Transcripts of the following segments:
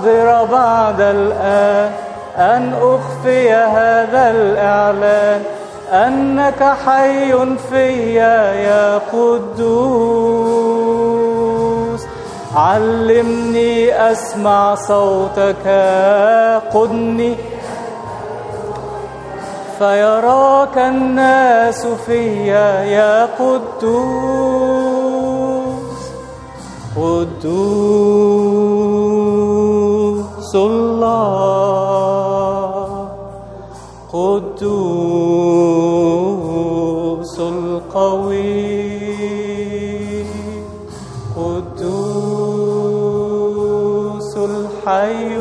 أعذر بعد الآن أن أخفي هذا الإعلان أنك حي فيا يا قدوس علمني أسمع صوتك قدني فيراك الناس فيا يا قدوس قدوس الله قدوس القوي قدوس الحي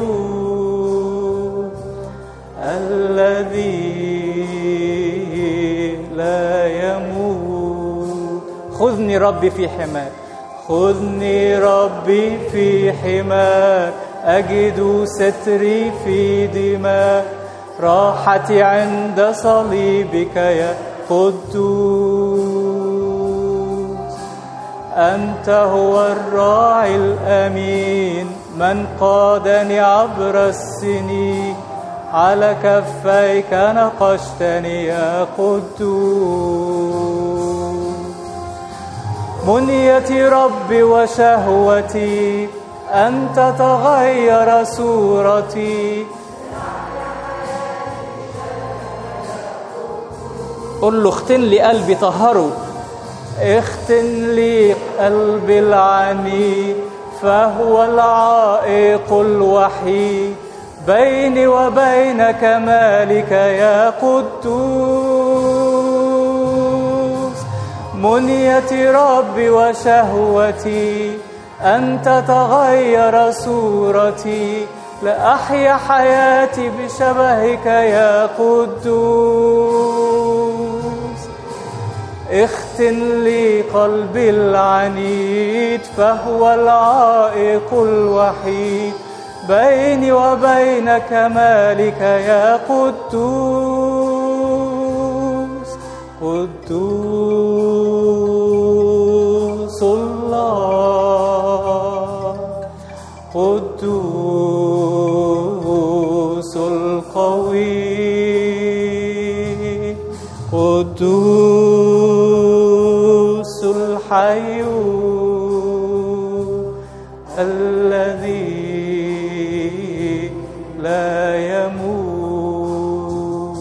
الذي لا يموت خذني ربي في حماك خذني ربي في حماك أجد ستري في دماء راحتي عند صليبك يا قدوس أنت هو الراعي الأمين من قادني عبر السنين على كفيك نقشتني يا قدوس منيتي ربي وشهوتي أن تتغير صورتي قل له اختن لي قلبي طهره اختن لي قلبي العنيد فهو العائق الوحيد بيني وبين كمالك يا قدوس منيتي ربي وشهوتي أن تتغير صورتي لأحيا حياتي بشبهك يا قدوس اختن لي قلبي العنيد فهو العائق الوحيد بيني وبين كمالك يا قدوس قدوس الله قدوس القوي قدوس الحي الذي لا يموت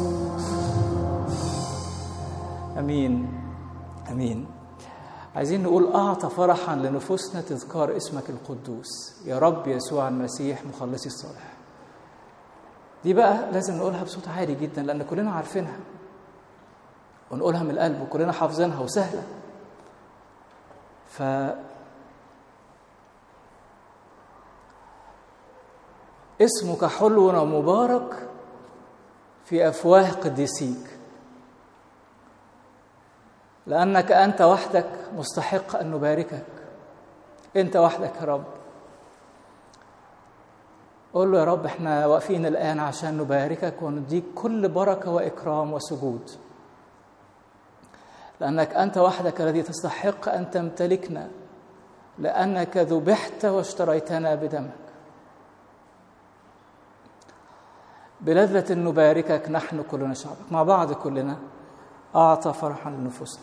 امين امين عايزين نقول اعطى فرحا لنفوسنا تذكار اسمك القدوس يا رب يسوع المسيح مخلصي الصالح دي بقى لازم نقولها بصوت عالي جدا لان كلنا عارفينها ونقولها من القلب وكلنا حافظينها وسهله ف اسمك حلو ومبارك في افواه قديسيك لانك انت وحدك مستحق ان نباركك انت وحدك يا رب قول له يا رب احنا واقفين الان عشان نباركك ونديك كل بركه واكرام وسجود لانك انت وحدك الذي تستحق ان تمتلكنا لانك ذبحت واشتريتنا بدمك بلذة نباركك نحن كلنا شعبك مع بعض كلنا أعطى فرحا لنفوسنا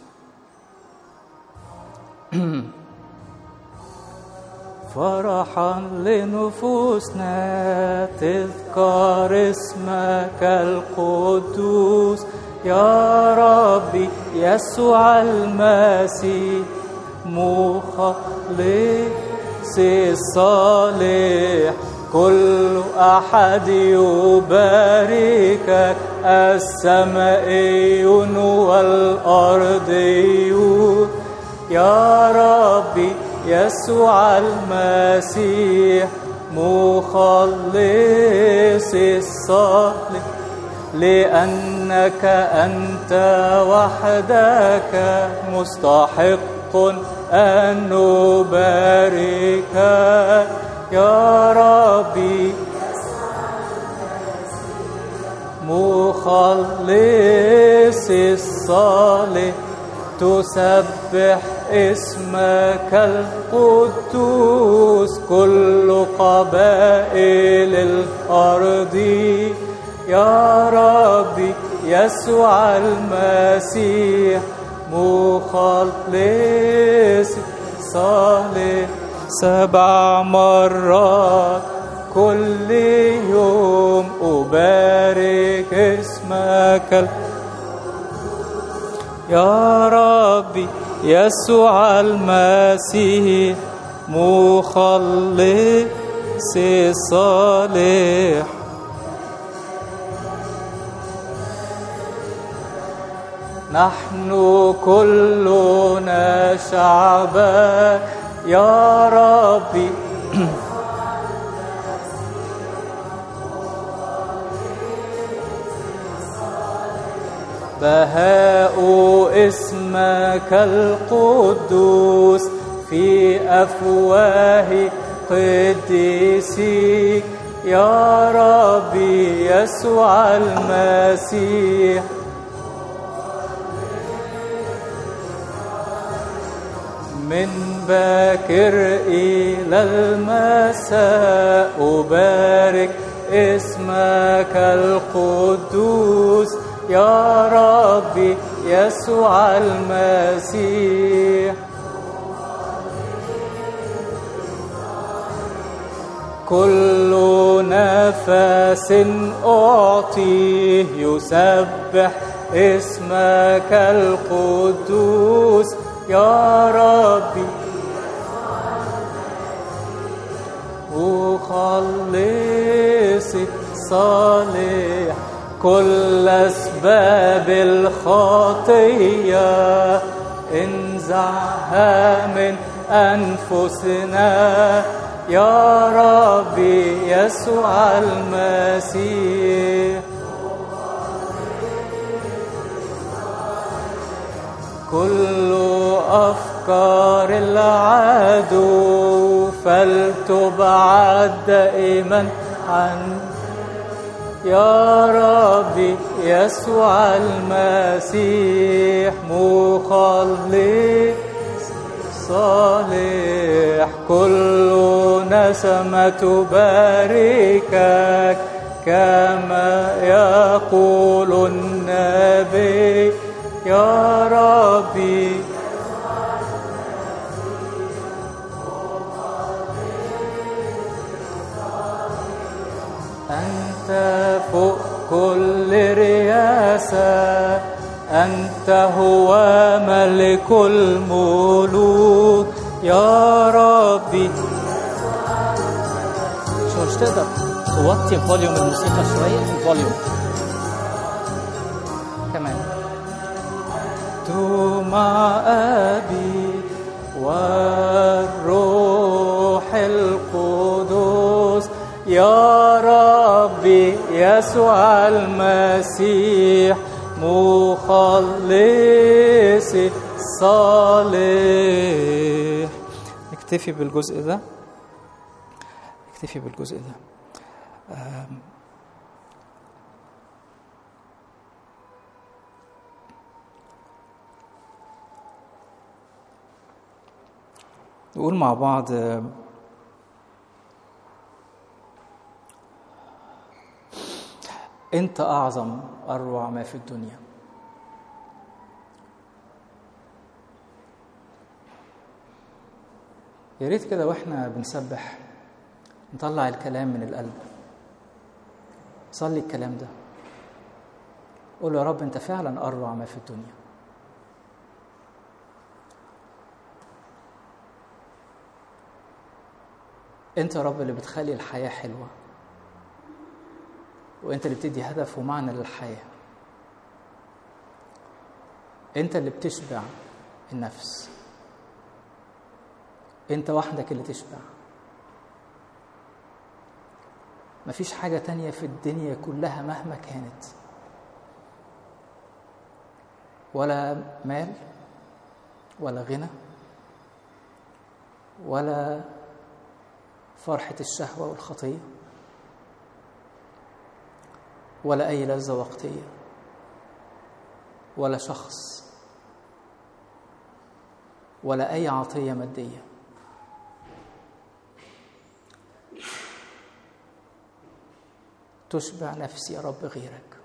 فرحا لنفوسنا تذكار اسمك القدوس يا ربي يسوع المسيح مخلص الصالح كل أحد يباركك السمائيون والأرضيون يا ربي يسوع المسيح مخلص الصالح لأنك أنت وحدك مستحق أن نباركك يا ربي مخلص الصالح تسبح اسمك القدوس كل قبائل الأرض يا ربي يسوع المسيح مخلص صالح سبع مرات كل يوم أبارك اسمك ال- يا ربي يسوع المسيح مخلص صالح نحن كلنا شعبا يا ربي بهاء اسمك القدوس في أفواه قديسيك يا ربي يسوع المسيح من باكر إلى المساء أبارك اسمك القدوس يا ربي يسوع المسيح كل نفس أعطيه يسبح اسمك القدوس يا ربي مخلص صالح كل أسباب الخطية انزعها من أنفسنا يا ربي يسوع المسيح كل أفكار العدو فلتبعد دائما عن يا ربي يسوع المسيح مخلص صالح كل نسمة تباركك كما يقول النبي يا ربي أنت فوق كل رياسة أنت هو ملك الملوك يا ربي شو مش تقدر توطي فوليوم الموسيقى شوية الفوليوم كمان مع أبي والروح القدس يا ربي يسوع المسيح مخلصي صالح نكتفي بالجزء ده نكتفي بالجزء ده آم. نقول مع بعض آم، انت اعظم اروع ما في الدنيا يا ريت كده واحنا بنسبح نطلع الكلام من القلب صلي الكلام ده قول له يا رب انت فعلا اروع ما في الدنيا انت يا رب اللي بتخلي الحياه حلوه وانت اللي بتدي هدف ومعنى للحياه انت اللي بتشبع النفس انت وحدك اللي تشبع مفيش حاجة تانية في الدنيا كلها مهما كانت ولا مال ولا غنى ولا فرحة الشهوة والخطية ولا أي لذة وقتية ولا شخص ولا أي عطية مادية تشبع نفسي يا رب غيرك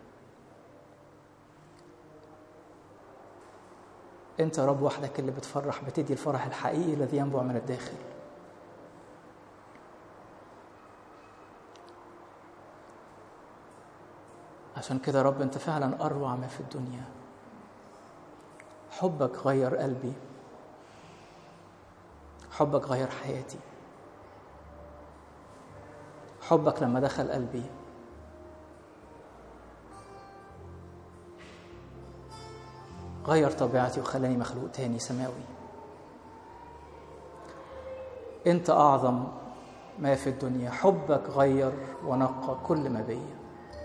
انت يا رب وحدك اللي بتفرح بتدي الفرح الحقيقي الذي ينبع من الداخل عشان كده يا رب انت فعلا اروع ما في الدنيا حبك غير قلبي حبك غير حياتي حبك لما دخل قلبي غير طبيعتي وخلاني مخلوق تاني سماوي انت اعظم ما في الدنيا حبك غير ونقى كل ما بيا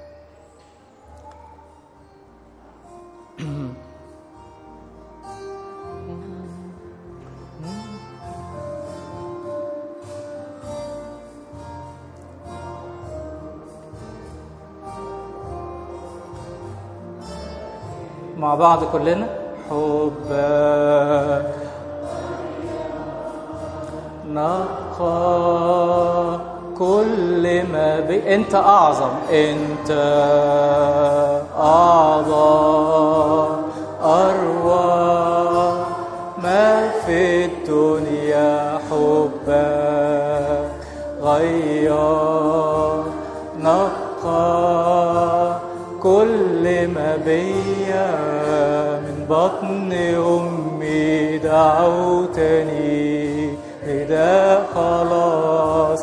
مع بعض كلنا حبك نقى كل ما بي انت اعظم انت اعظم اروع ما في الدنيا حبك غير نقى كل ما بيا من بطن امي دعوتني لده خلاص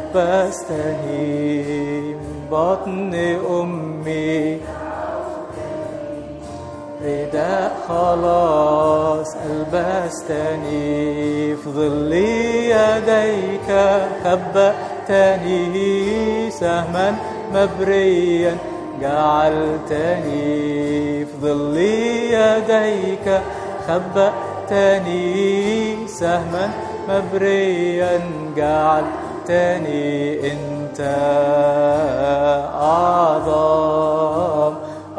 بستني من بطن امي رداء خلاص ألبستني في ظل يديك خبأتني سهما مبريا جعلتني في ظل يديك خبأتني سهما مبريا جعلتني انت اعظم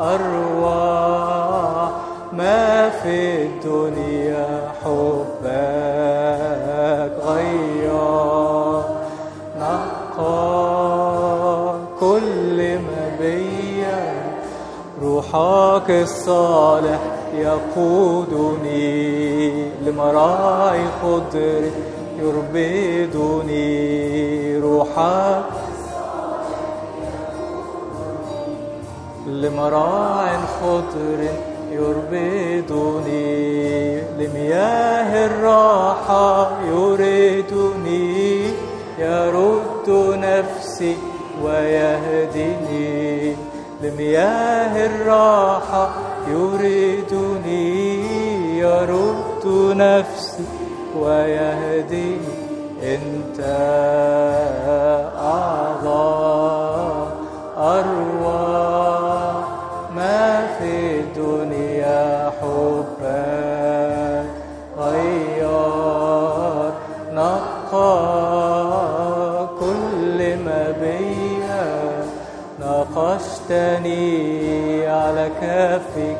اروع ما في الدنيا حبك غير نقى كل ما بيا روحك الصالح يقودني لمراعي خضر يربدني روحك لمراع خضر يربدني لمياه الراحة يريدني يرد نفسي ويهدني لمياه الراحة يريدني يرد نفسي ويهدني انت اعظم اروع ما في الدنيا حبك غير نقى كل ما بيا نقشتني على كفك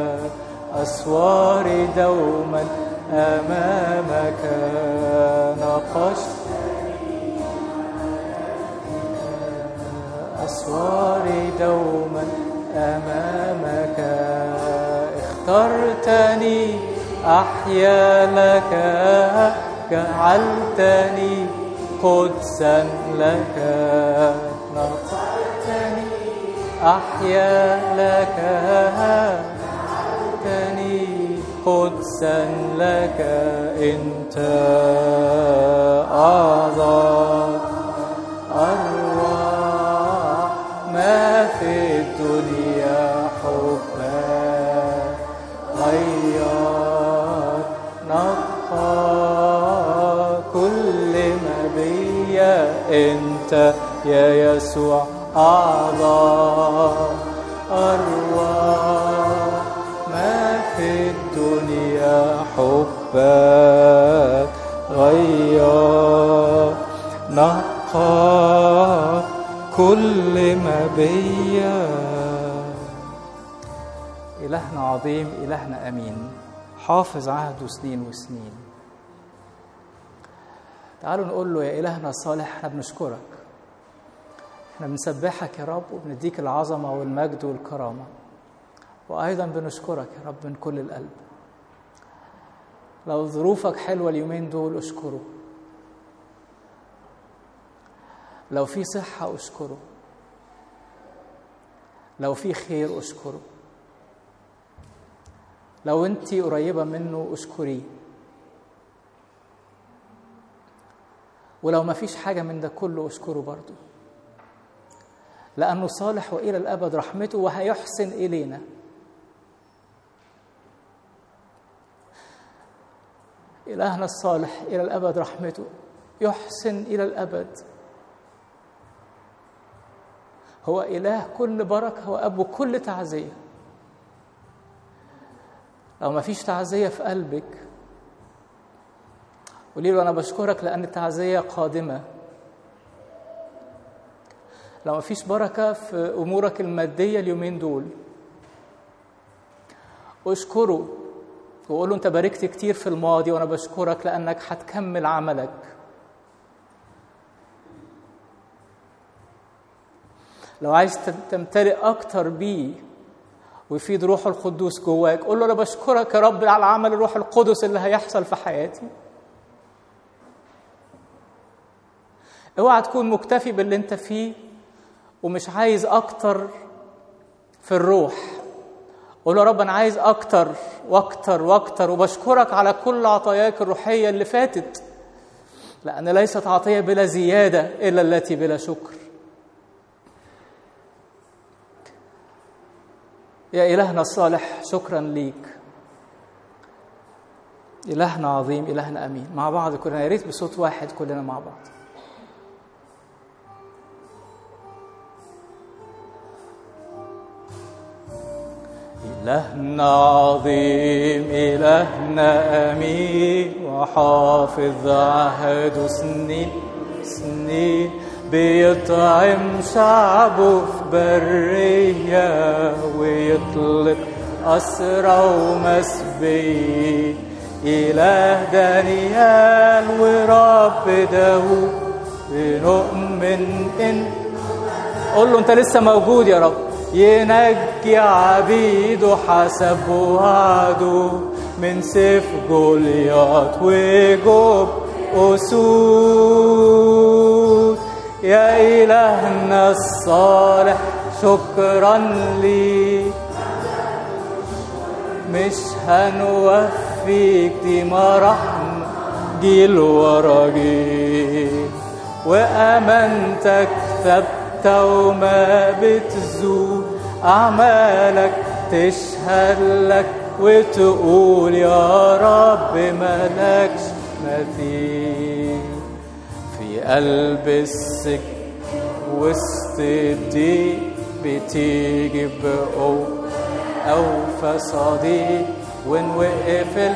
أسواري دوما أمامك نقشت أسواري دوما أمامك اخترتني أحيا لك جعلتني قدسا لك نقشتني أحيا لك جعلتني قدسا لك انت اعظم اروع ما في الدنيا حبك غير نقى كل ما بيا انت يا يسوع اعظم اروع ما في الدنيا حبك غير نقى كل ما بيا إلهنا عظيم إلهنا أمين حافظ عهده سنين وسنين تعالوا نقول له يا إلهنا الصالح احنا بنشكرك احنا بنسبحك يا رب وبنديك العظمة والمجد والكرامة وأيضا بنشكرك يا رب من كل القلب لو ظروفك حلوة اليومين دول اشكره لو في صحة اشكره لو في خير اشكره لو انت قريبة منه اشكريه ولو ما فيش حاجة من ده كله اشكره برضه لأنه صالح وإلى الأبد رحمته وهيحسن إلينا إلهنا الصالح إلى الأبد رحمته يحسن إلى الأبد هو إله كل بركة وأب كل تعزية لو ما فيش تعزية في قلبك قولي له أنا بشكرك لأن التعزية قادمة لو ما فيش بركة في أمورك المادية اليومين دول اشكره وقول له أنت باركت كتير في الماضي وأنا بشكرك لأنك هتكمل عملك لو عايز تمتلئ أكتر بيه ويفيد روح القدوس جواك قول له أنا بشكرك يا رب على عمل الروح القدس اللي هيحصل في حياتي اوعى تكون مكتفي باللي انت فيه ومش عايز اكتر في الروح قول يا رب انا عايز اكتر واكتر واكتر وبشكرك على كل عطاياك الروحيه اللي فاتت لان ليست عطيه بلا زياده الا التي بلا شكر يا الهنا الصالح شكرا ليك الهنا عظيم الهنا امين مع بعض كلنا يا ريت بصوت واحد كلنا مع بعض إلهنا عظيم إلهنا أمين وحافظ عهده سنين سنين بيطعم شعبه في برية ويطلق أسرى ومسبيين إله دانيال ورب داوود بنؤمن إن قول له أنت لسه موجود يا رب ينجي عبيده حسب وعده من سيف جولياط وجوب أسود يا إلهنا الصالح شكرا ليك مش هنوفيك دي مرحمة جيل ورا جيل وأمانتك ثابتة وما بتزول أعمالك تشهد لك وتقول يا رب ملكش مثيل في قلب السجن وسط الضيق بتيجي بقوة أوفى صديق وإن وقف ال...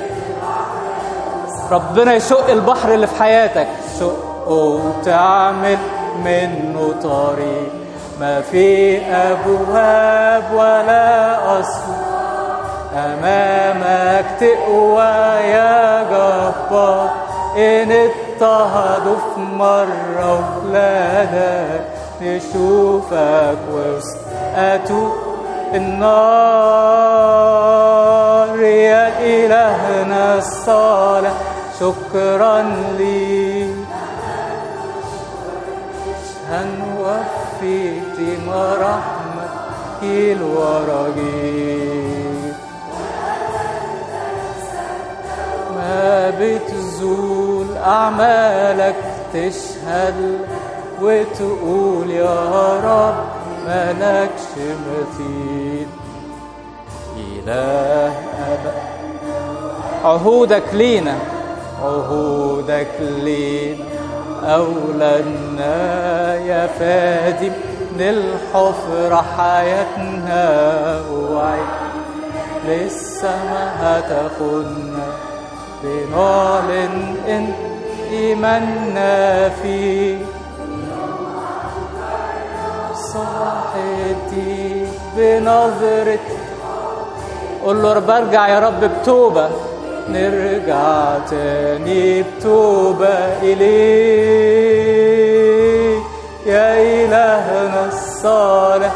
ربنا يشق البحر اللي في حياتك شقه وتعمل منه طريق ما في أبواب ولا أسوار أمامك تقوى يا جبار إن اضطهدوا في مرة وفلانك نشوفك وسط أتوب النار يا إلهنا الصالح شكرا لي هنوفي ديما رحمة جيل ورا جيل ما بتزول أعمالك تشهد وتقول يا رب ملكش مثيل إله أبا عهودك لينا عهودك لينا أولادنا يا فادي من الحفرة حياتنا وعيد لسه ما هتاخدنا بنعلن إن إيماننا فيه صاحتي بنظرة قول له برجع يا رب بتوبة نرجع تاني بتوبة إليه يا إلهنا الصالح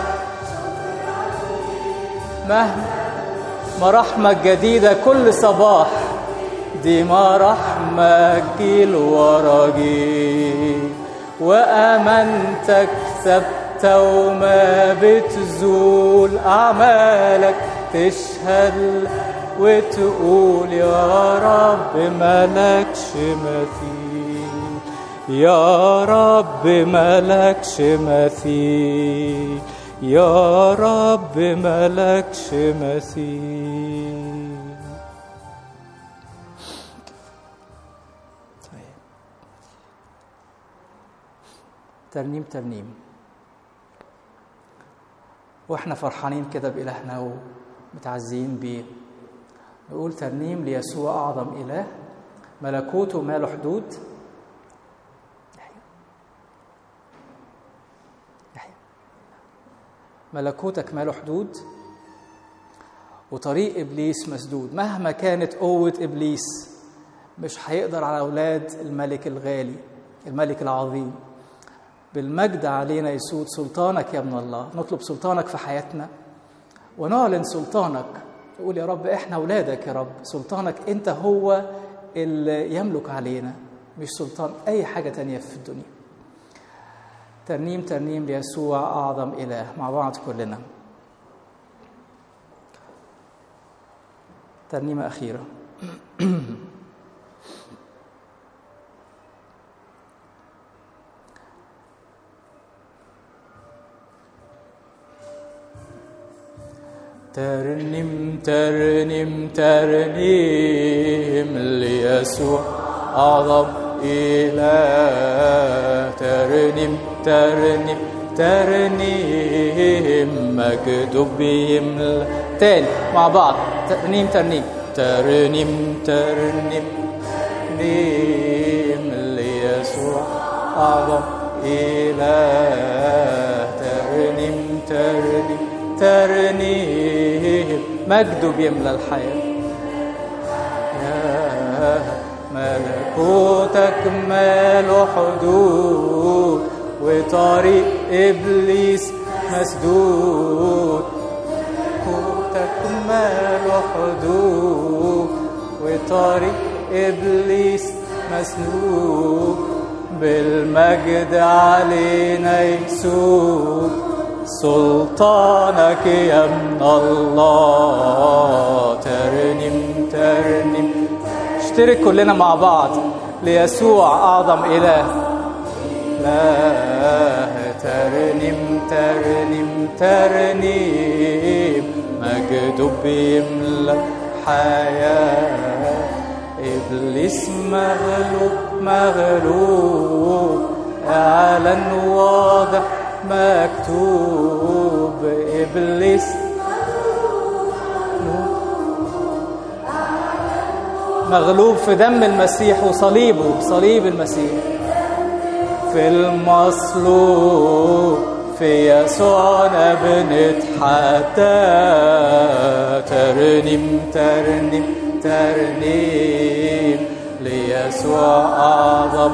مهما مراحمك جديدة كل صباح دي مراحمك جيل ورا جيل وأمانتك ثابتة وما بتزول أعمالك تشهد وتقول يا رب ملكش مثيل يا رب ملكش مثيل يا رب ملكش مثيل طيب. ترنيم ترنيم واحنا فرحانين كده بإلهنا ومتعزيين بيه نقول ترنيم ليسوع أعظم إله ملكوته ما له حدود ملكوتك ما له حدود وطريق ابليس مسدود مهما كانت قوه ابليس مش هيقدر على اولاد الملك الغالي الملك العظيم بالمجد علينا يسود سلطانك يا ابن الله نطلب سلطانك في حياتنا ونعلن سلطانك نقول يا رب احنا اولادك يا رب سلطانك انت هو اللي يملك علينا مش سلطان اي حاجه تانية في الدنيا ترنيم ترنيم ليسوع أعظم إله مع بعض كلنا ترنيمة أخيرة ترنم ترنم ترنيم ليسوع أعظم إله ترنم ترنم ترنيم مكتوب يملى تاني مع بعض ترنيم ترنيم ترنم ترنم نيم ليسوع أعظم إله ترنم ترنم ترنيم مجده بيملى الحياة يا ملكوتك ماله حدود وطريق إبليس مسدود ملكوتك ماله حدود وطريق إبليس مسنود بالمجد علينا يسود سلطانك يا من الله ترنم ترنم اشترك كلنا مع بعض ليسوع أعظم إله لا ترنم ترنم ترنيم مجده بيملى حياة إبليس مغلوب مغلوب إعلان واضح مكتوب إبليس مغلوب في دم المسيح وصليبه صليب المسيح في المصلوب في يسوعنا بنتحدى ترنم ترنم ترنيم ليسوع أعظم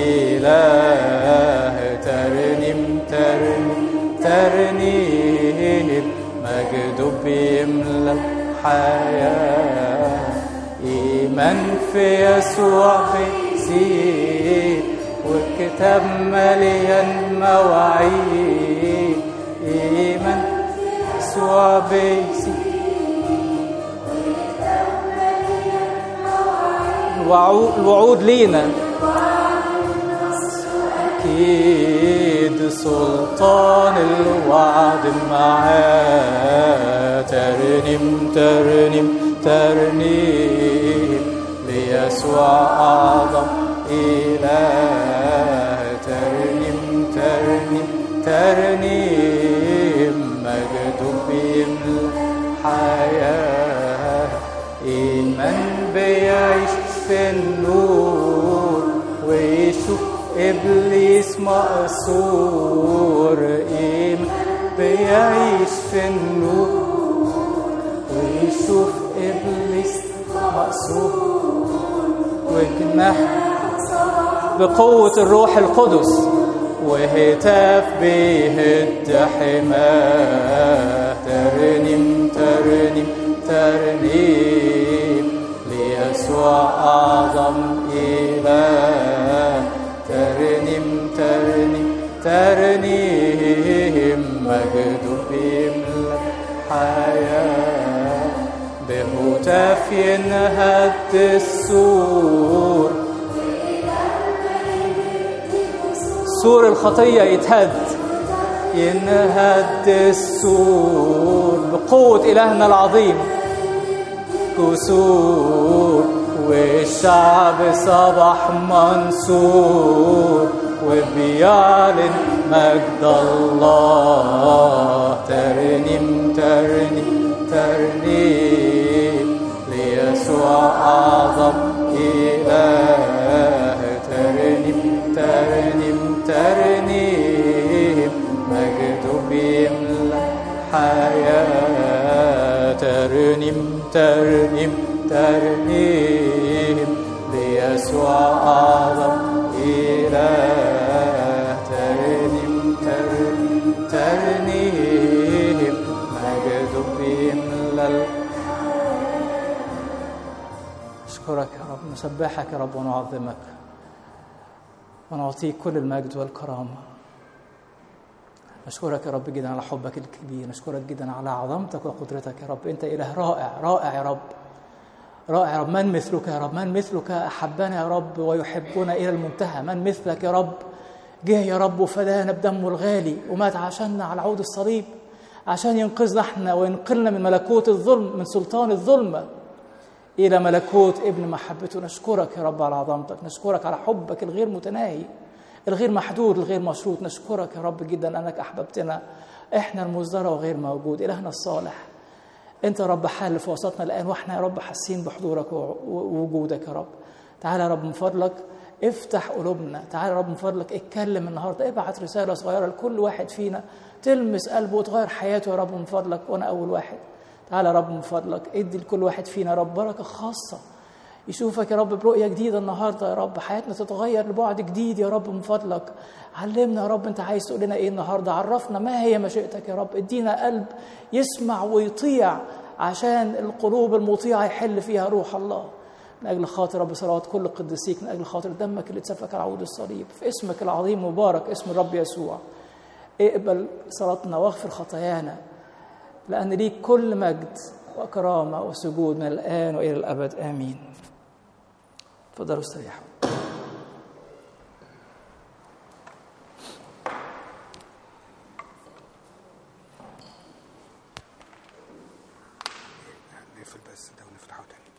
إله ترنم ترنم ترنيم مجده بيملى الحياة إيمان في يسوع بيزيد والكتاب مليان مواعيد إيمان في يسوع بيزيد الوعود لينا أكيد سلطان الوعد معاه ترنم ترنم ترنيم ليسوع أعظم إله ترنم ترنم ترنيم مجده بيملى حياة إيمان بيعيش في النور ويشوف إبليس مقصور إيمان بيعيش في النور ويشوف إبليس مأسور وجناح بقوة الروح القدس وهتاف بيهد حماه ترنم ترنم ترنيم ليسوع أعظم إله ترنم ترنم ترنيم مجد بيملى حياة بهتاف ينهد السور سور الخطية يتهد ينهد السور بقوة إلهنا العظيم كسور والشعب صبح منصور وبيعلن مجد الله ترنم ترنم ترنيم ليسوع أعظم إله ترنم ترنم ترنيم مجد بيملى حياة ترنم ترنم ترنيم ليسوع أعظم إله ترنم ترنم ترنيم مجد بيملى أشكرك يا رب نسبحك يا رب ونعظمك ونعطيك كل المجد والكرامة نشكرك يا رب جدا على حبك الكبير نشكرك جدا على عظمتك وقدرتك يا رب أنت إله رائع رائع يا رب رائع يا رب من مثلك يا رب من مثلك أحبنا يا رب ويحبنا إلى المنتهى من مثلك يا رب جه يا رب وفدانا بدمه الغالي ومات عشاننا على عود الصليب عشان ينقذنا احنا وينقلنا من ملكوت الظلم من سلطان الظلمه إلى ملكوت ابن محبته نشكرك يا رب على عظمتك نشكرك على حبك الغير متناهي الغير محدود الغير مشروط نشكرك يا رب جدا أنك أحببتنا إحنا المصدرة وغير موجود إلهنا الصالح أنت يا رب حال في وسطنا الآن وإحنا يا رب حاسين بحضورك ووجودك يا رب تعالى يا رب من فضلك افتح قلوبنا تعالى يا رب من فضلك اتكلم النهارده ابعت رسالة صغيرة لكل واحد فينا تلمس قلبه وتغير حياته يا رب من فضلك وأنا أول واحد تعالى يا رب من فضلك ادي لكل واحد فينا يا رب بركه خاصه يشوفك يا رب برؤيه جديده النهارده يا رب حياتنا تتغير لبعد جديد يا رب من فضلك علمنا يا رب انت عايز تقول لنا ايه النهارده عرفنا ما هي مشيئتك يا رب ادينا قلب يسمع ويطيع عشان القلوب المطيعه يحل فيها روح الله من اجل خاطر رب صلوات كل قديسيك من اجل خاطر دمك اللي اتسفك على عود الصليب في اسمك العظيم مبارك اسم الرب يسوع اقبل صلاتنا واغفر خطايانا لأن ليك كل مجد وكرامة وسجود من الآن وإلى الأبد آمين تفضلوا استريحوا نقفل بس ده ونفتحه تاني